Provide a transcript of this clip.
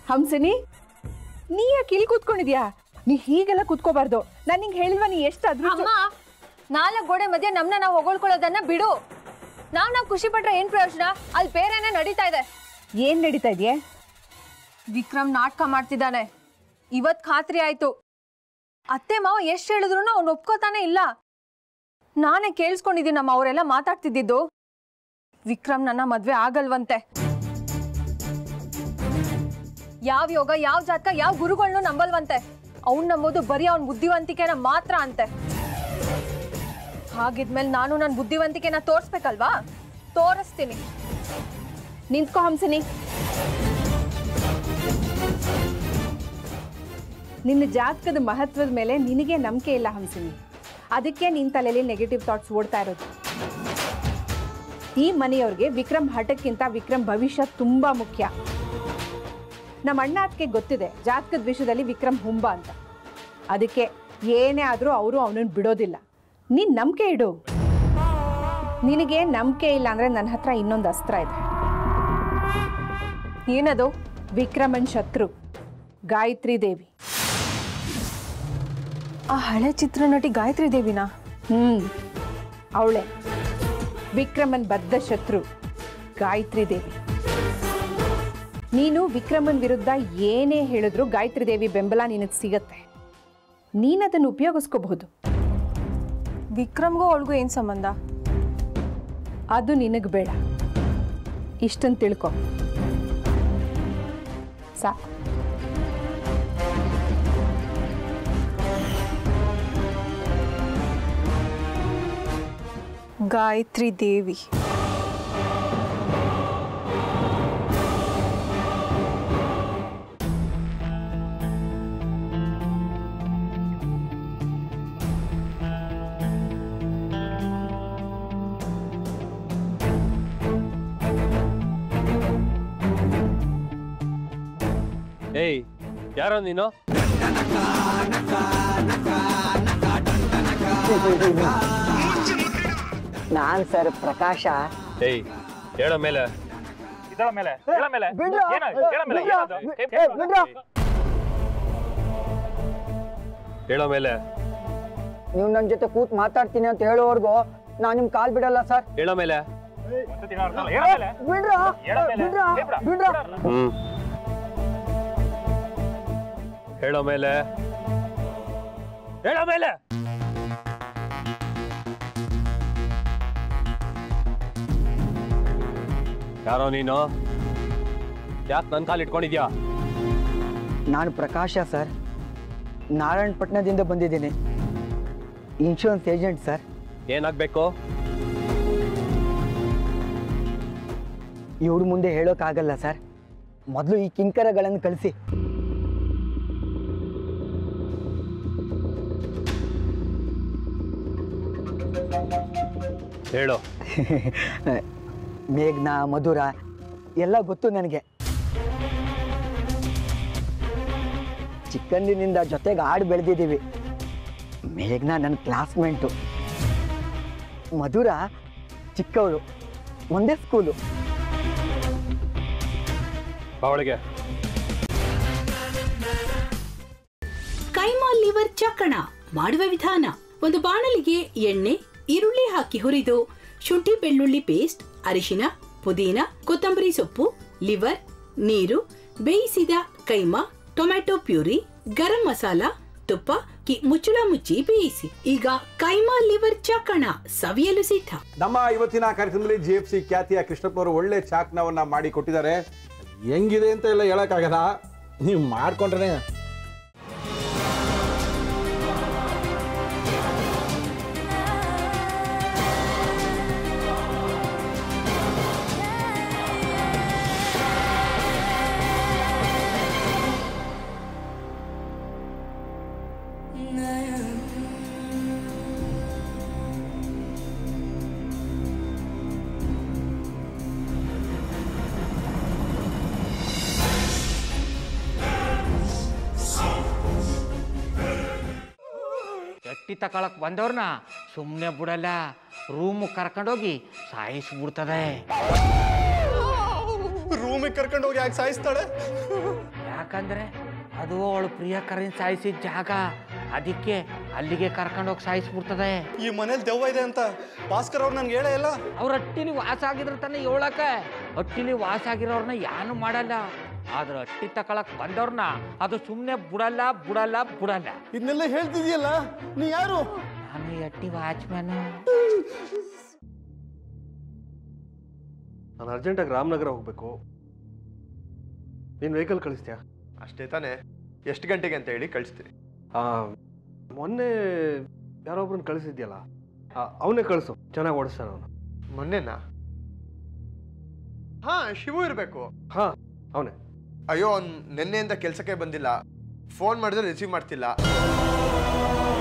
ಹಂಸನಿ ನೀ ಯಾಕೆ ಇಲ್ಲಿ ಕೂತ್ಕೊಂಡಿದ್ಯಾ ನೀ ಹೀಗೆಲ್ಲ ಕೂತ್ಕೋಬಾರ್ದು ನಾನು ನಿಂಗೆ ಹೇಳಿಲ್ವಾ ನೀ ಎಷ್ಟು ಅದ್ರ ಅಮ್ಮ ನಾಲ್ಕು ಗೋಡೆ ಮಧ್ಯೆ ನಮ್ನ ನಾವು ಹೊಗಳ್ಕೊಳ್ಳೋದನ್ನ ಬಿಡು ನಾವ್ ನಾವ್ ಖುಷಿ ಪಟ್ರೆ ಏನ್ ಪ್ರಯೋಜನ ಅಲ್ಲಿ ಬೇರೆನೆ ನಡೀತಾ ಇದೆ ಏನ್ ನಡೀತಾ ಇದೆಯೇ ವಿಕ್ರಮ್ ನಾಟಕ ಮಾಡ್ತಿದ್ದಾನೆ ಇವತ್ ಖಾತ್ರಿ ಆಯ್ತು ಅತ್ತೆ ಮಾವ ಎಷ್ಟ್ ಹೇಳಿದ್ರು ಅವ್ನು ಒಪ್ಕೋತಾನೆ ಇಲ್ಲ ನಾನೇ ಕೇಳಿಸ್ಕೊಂಡಿದ್ದೀನಿ ನಮ್ಮ ಅವರೆಲ್ಲ ಮಾತಾಡ್ತಿದ್ದಿದ್ದು ವಿಕ್ರಮ್ ನನ್ನ ಮದ್ವೆ ಆಗಲ್ವಂತೆ ಯಾವ ಯೋಗ ಯಾವ ಜಾತಕ ಯಾವ ಗುರುಗಳನ್ನೂ ನಂಬಲ್ವಂತೆ ಅವ್ನ್ ನಂಬೋದು ಬರೀ ಅವ್ನ ಬುದ್ಧಿವಂತಿಕೆನ ಮಾತ್ರ ಅಂತೆ ಹಾಗಿದ್ಮೇಲೆ ನಾನು ನನ್ನ ಬುದ್ಧಿವಂತಿಕೆನ ತೋರಿಸ್ಬೇಕಲ್ವಾ ತೋರಿಸ್ತೀನಿ ನಿಂತ್ಕೋ ಹಂಸನಿ ನಿನ್ನ ಜಾತಕದ ಮಹತ್ವದ ಮೇಲೆ ನಿನಗೆ ನಂಬಿಕೆ ಇಲ್ಲ ಹಂಸನಿ ಅದಕ್ಕೆ ನಿನ್ನ ತಲೆಯಲ್ಲಿ ನೆಗೆಟಿವ್ ಥಾಟ್ಸ್ ಓಡ್ತಾ ಇರೋದು ಈ ಮನೆಯವ್ರಿಗೆ ವಿಕ್ರಮ್ ಹಠಕ್ಕಿಂತ ವಿಕ್ರಮ್ ಭವಿಷ್ಯ ತುಂಬಾ ಮುಖ್ಯ ನಮ್ಮ ಅಣ್ಣ ಅದಕ್ಕೆ ಗೊತ್ತಿದೆ ಜಾತಕದ ವಿಷಯದಲ್ಲಿ ವಿಕ್ರಮ್ ಹುಂಬ ಅಂತ ಅದಕ್ಕೆ ಏನೇ ಆದರೂ ಅವರು ಅವನನ್ನು ಬಿಡೋದಿಲ್ಲ ನೀನು ನಂಬಿಕೆ ಇಡು ನಿನಗೆ ನಂಬಿಕೆ ಇಲ್ಲ ಅಂದರೆ ನನ್ನ ಹತ್ರ ಇನ್ನೊಂದು ಅಸ್ತ್ರ ಇದೆ ಏನದು ವಿಕ್ರಮನ್ ಶತ್ರು ಗಾಯತ್ರಿ ದೇವಿ ಆ ಹಳೆ ಚಿತ್ರನಟಿ ಗಾಯತ್ರಿ ದೇವಿನಾ ಹ್ಮ್ ಅವಳೆ ವಿಕ್ರಮನ್ ಬದ್ಧ ಶತ್ರು ಗಾಯತ್ರಿ ದೇವಿ ನೀನು ವಿಕ್ರಮನ್ ವಿರುದ್ಧ ಏನೇ ಹೇಳಿದ್ರು ಗಾಯತ್ರಿ ದೇವಿ ಬೆಂಬಲ ನಿನಗೆ ಸಿಗತ್ತೆ ನೀನದನ್ನು ಉಪಯೋಗಿಸ್ಕೋಬಹುದು ವಿಕ್ರಮ್ಗೂ ಅವಳಿಗೂ ಏನ್ ಸಂಬಂಧ ಅದು ನಿನಗೆ ಬೇಡ ಇಷ್ಟನ್ನು ತಿಳ್ಕೊ ಸಾಕು ಗಾಯತ್ರಿ ದೇವಿ ಏಯ್ ಯಾರೋ ನೀನು ನಾನ್ ಸರ್ ಪ್ರಕಾಶ ಏಯ್ ಹೇಳೋ ಮೇಲೆ ಇದಳ ಮೇಲೆ ಹೇಳ ಮೇಲೆ ಬಿಡ್ರು. ಏನು ಹೇಳ ಮೇಲೆ ಬಿಡ್ರು. ಏನದು? ಏ, ಏ, ಬಿಡ್ರು. ಹೇಳೋ ಮೇಲೆ ನೀವು ನನ್ನ ಜೊತೆ ಕೂತ್ ಮಾತಾಡ್ತೀನಿ ಅಂತ ಹೇಳೋವರೆಗೂ ನಾನು ನಿಮ್ ಕಾಲ್ ಬಿಡಲ್ಲ ಸರ್ ಹೇಳೋ ಮೇಲೆ ಒಂದು ದಿನ ಅರ್ಥ ಅಲ್ಲ. ಹೇಳ ಮೇಲೆ ಬಿಡ್ರ ಹೇಳ ಮೇಲೆ ಬಿಡ್ರ ಏ, ಬಿಡ, ಬಿಡ್ರ ಬಿಡ. ಹ್ಮ್ ಹೇಳೋ ಮೇಲೆ ಹೇಳೋ ಮೇಲೆ ಯಾರೋ ನೀನು ಯಾಕೆ ನನ್ನ ಕಾಲು ಇಟ್ಕೊಂಡಿದ್ಯಾ ನಾನು ಪ್ರಕಾಶ ಸರ್ ನಾರಾಯಣಪಟ್ಟಣದಿಂದ ಬಂದಿದ್ದೀನಿ ಇನ್ಶೂರೆನ್ಸ್ ಏಜೆಂಟ್ ಸರ್ ಏನಾಗ್ಬೇಕು ಇವ್ರ ಮುಂದೆ ಹೇಳೋಕ್ಕಾಗಲ್ಲ ಸರ್ ಮೊದಲು ಈ ಕಿಂಕರಗಳನ್ನು ಕಳಿಸಿ ಹೇಳು ಮೇಘ್ನ ಮಧುರ ಎಲ್ಲ ಗೊತ್ತು ನನಗೆ ಚಿಕ್ಕಂದಿನಿಂದ ಜೊತೆಗೆ ಆಡಿ ಬೆಳೆದಿದ್ದೀವಿ ಮೇಘ್ನ ನನ್ನ ಕ್ಲಾಸ್ಮೇಟು ಮಧುರ ಚಿಕ್ಕವಳು ಒಂದೇ ಸ್ಕೂಲು ಅವಳಿಗೆ ಕೈಮಾ ಲಿವರ್ ಚಕ್ಕಣ ಮಾಡುವ ವಿಧಾನ ಒಂದು ಬಾಣಲಿಗೆ ಎಣ್ಣೆ ಈರುಳ್ಳಿ ಹಾಕಿ ಹುರಿದು ಶುಂಠಿ ಬೆಳ್ಳುಳ್ಳಿ ಪೇಸ್ಟ್ ಅರಿಶಿನ ಪುದೀನ ಕೊತ್ತಂಬರಿ ಸೊಪ್ಪು ಲಿವರ್ ನೀರು ಬೇಯಿಸಿದ ಕೈಮಾ ಟೊಮ್ಯಾಟೊ ಪ್ಯೂರಿ ಗರಂ ಮಸಾಲ ತುಪ್ಪ ಕಿ ಮುಚ್ಚಳ ಮುಚ್ಚಿ ಬೇಯಿಸಿ ಈಗ ಕೈಮಾ ಲಿವರ್ ಚಕ್ಕಣ ಸವಿಯಲು ಸಿದ್ಧ ನಮ್ಮ ಇವತ್ತಿನ ಕಾರ್ಯಕ್ರಮದಲ್ಲಿ ಜಿ ಎಫ್ ಸಿ ಖ್ಯಾತಿಯ ಕೃಷ್ಣಪ್ಪ ಅವರು ಒಳ್ಳೆ ಚಾಕ್ನವನ್ನ ಮಾಡಿ ಕೊಟ್ಟಿದ್ದಾರೆ ಹೆಂಗಿದೆ ಅಂತ ಎಲ್ಲ ಹೇಳಕ್ಕಾಗಲ್ಲ ನೀವು ಮಾಡ್ಕೊಂಡ್ರೆ ಎಟ್ಟಿ ತಕೊಳಕ್ ಬಂದವ್ರನ್ನ ಸುಮ್ಮನೆ ಬಿಡಲ್ಲ ರೂಮ್ ಕರ್ಕೊಂಡೋಗಿ ಸಾಯಿಸ್ಬಿಡ್ತದೆ ರೂಮಿಗೆ ಕರ್ಕೊಂಡು ಹೋಗಿ ಯಾಕೆ ಸಾಯಿಸ್ತಾಳೆ ಯಾಕೆ ಯಾಕಂದ್ರೆ ಅದು ಅವಳು ಪ್ರಿಯಕರನ್ ಸಾಯಿಸಿದ ಜಾಗ ಅದಕ್ಕೆ ಅಲ್ಲಿಗೆ ಕರ್ಕೊಂಡೋಗಿ ಸಾಯಿಸ್ಬಿಡ್ತದೆ ಈ ಮನೇಲಿ ದೆವ್ವ ಇದೆ ಅಂತ ಭಾಸ್ಕರ್ ಅವ್ರು ನನ್ಗೆ ಹೇಳೇ ಇಲ್ಲ ಅವ್ರ ಹಟ್ಟಿಲಿ ವಾಸ ಆಗಿದ್ರೆ ತಾನೇ ಹೇಳಕ ಹಟ್ಟಿಲಿ ವಾಸ ಆಗಿರೋರ್ನ ಯಾನು ಮಾಡಲ್ಲ ಆದ್ರೆ ಹಟ್ಟಿ ತಕೊಳಕ್ ಬಂದವ್ರನ್ನ ಅದು ಸುಮ್ಮನೆ ಬಿಡಲ್ಲ ಬಿಡಲ್ಲ ಬಿಡಲ್ಲ ಇದನ್ನೆಲ್ಲ ಹೇಳ್ತಿದ್ಯಲ್ಲ ನೀ ಯಾರು ನಾನು ಈ ಹಟ್ಟಿ ವಾಚ್ಮ್ಯಾನು ನಾನು ಅರ್ಜೆಂಟಾಗಿ ರಾಮನಗರ ಹೋಗ್ಬೇಕು ನೀನು ವೆಹಿಕಲ್ ಕಳಿಸ್ತೀಯಾ ಅಷ್ಟೇ ತಾನೇ ಎಷ್ಟು ಗಂಟೆಗೆ ಅಂತ ಹೇಳಿ ಕಳಿಸ್ತೀನಿ ಮೊನ್ನೆ ಯಾರೊಬ್ರನ್ನ ಕಳಿಸಿದ್ಯಲ್ಲ ಅವನೇ ಕಳಿಸು ಚೆನ್ನಾಗಿ ಓಡಿಸ್ತಾನೆ ಅವನು ಮೊನ್ನೆನಾ ಹಾ ಶಿವು ಇರಬೇಕು ಹಾಂ ಅವನೇ ಅಯ್ಯೋ ಅವ್ನು ನಿನ್ನೆಯಿಂದ ಕೆಲಸಕ್ಕೆ ಬಂದಿಲ್ಲ ಫೋನ್ ಮಾಡಿದ್ರೆ ರಿಸೀವ್ ಮಾಡ್ತಿಲ್ಲ